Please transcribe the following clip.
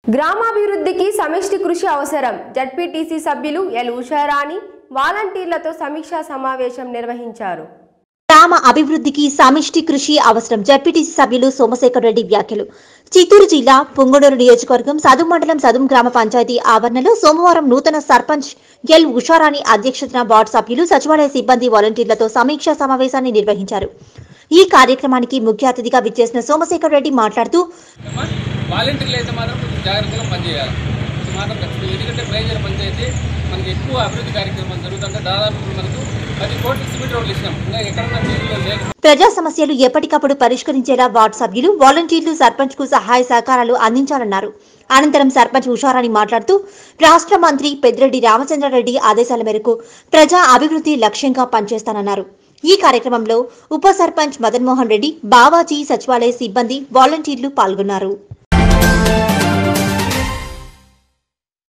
గ్రామాభివృద్ధికి సమిష్టి కృషి అవసరం జడ్పీటీసీ సభ్యులు ఎల్ ఉషారాణి వాలంటీర్లతో సమీక్షా సమావేశం నిర్వహించారు గ్రామ అభివృద్ధికి సమిష్టి కృషి అవసరం జడ్పీటీసీ సభ్యులు సోమశేఖర్ రెడ్డి వ్యాఖ్యలు చిత్తూరు జిల్లా పుంగనూరు నియోజకవర్గం సదుం మండలం సదుం గ్రామ పంచాయతీ ఆవరణలో సోమవారం నూతన సర్పంచ్ ఎల్ ఉషారాణి అధ్యక్షతన వార్డు సభ్యులు సచివాలయ సిబ్బంది వాలంటీర్లతో సమీక్షా సమావేశాన్ని నిర్వహించారు ఈ కార్యక్రమానికి ముఖ్య అతిథిగా విచ్చేసిన సోమశేఖర్ రెడ్డి మాట్లాడుతూ అమ్మా, వాలంటీర్లు అయితే మాత్రం కొంచెం జాగ్రత్తగా పనిచేయాలి ఇది మాత్రం ఖచ్చితంగా ఎందుకంటే మేజర్ పంచాయతీ మనకి ఎక్కువ అభివృద్ధి కార్యక్రమాలు జరుగుతుంటే దాదాపు మనకు పది కోట్ల సిమెంట్ రోడ్లు ఇచ్చినాం ఇంకా ఎక్కడన్నా నీళ్ళు లేక ప్రజా సమస్యలు ఎప్పటికప్పుడు పరిష్కరించేలా వార్డు సభ్యులు వాలంటీర్లు సర్పంచ్ కు సహాయ సహకారాలు అందించాలన్నారు అనంతరం సర్పంచ్ ఉషారాణి మాట్లాడుతూ రాష్ట్ర మంత్రి పెద్దిరెడ్డి రామచంద్రారెడ్డి ఆదేశాల మేరకు ప్రజా అభివృద్ధి లక్ష్యంగా పనిచేస్తానన్నారు ఈ కార్యక్రమంలో ఉప సర్పంచ్ మదన్మోహన్ రెడ్డి బావాజీ సచివాలయ సిబ్బంది వాలంటీర్లు పాల్గొన్నారు